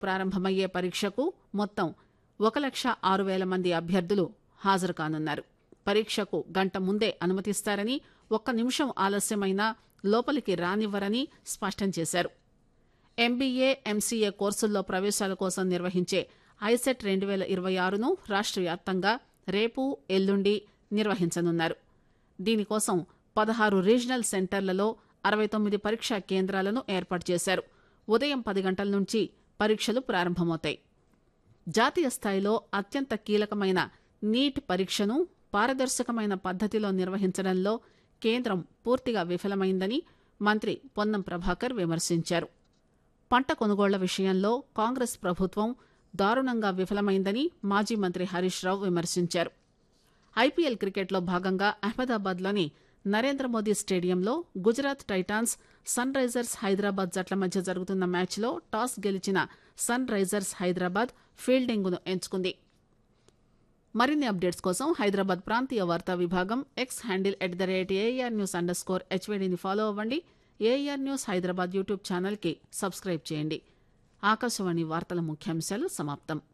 ప్రారంభమయ్యే పరీక్షకు మొత్తం ఒక లక్ష ఆరు వేల మంది అభ్యర్థులు హాజరు కానున్నారు పరీక్షకు గంట ముందే అనుమతిస్తారని ఒక్క నిమిషం ఆలస్యమైనా లోపలికి రానివ్వరని స్పష్టం చేశారు ఎంబీఏ ఎంసీఏ కోర్సుల్లో ప్రవేశాల కోసం నిర్వహించే ఐసెట్ రెండు వేల ఇరవై ఆరును రాష్ట్ర వ్యాప్తంగా రేపు ఎల్లుండి నిర్వహించనున్నారు దీనికోసం పదహారు రీజనల్ సెంటర్లలో అరవై తొమ్మిది పరీక్షా కేంద్రాలను ఏర్పాటు చేశారు ఉదయం పది గంటల నుంచి పరీక్షలు ప్రారంభమవుతాయి జాతీయ స్థాయిలో అత్యంత కీలకమైన నీట్ పరీక్షను పారదర్శకమైన పద్దతిలో నిర్వహించడంలో కేంద్రం పూర్తిగా విఫలమైందని మంత్రి పొన్నం ప్రభాకర్ విమర్శించారు పంట కొనుగోళ్ల విషయంలో కాంగ్రెస్ ప్రభుత్వం దారుణంగా విఫలమైందని మాజీ మంత్రి హరీష్ రావు విమర్శించారు ఐపీఎల్ క్రికెట్లో భాగంగా అహ్మదాబాద్లోని నరేంద్ర మోదీ స్టేడియంలో Gujarat Titans Sunrisers Hyderabad జట్ల మధ్య జరుగుతున్న మ్యాచ్లో టాస్ గెలిచిన సన్ రైజర్స్ హైదరాబాద్ ఫీల్డింగ్ను ఎంచుకుంది మరిన్ని అప్డేట్స్ కోసం హైదరాబాద్ ప్రాంతీయ వార్తా విభాగం X handle at the rate AR news underscore హెచ్వీడీని ఫాలో అవ్వండి ఏఆర్ న్యూస్ హైదరాబాద్ యూట్యూబ్ ఛానల్కి సబ్స్క్రైబ్ చేయండి ఆకాశవాణి వార్తల ముఖ్యాంశాలు సమాప్తం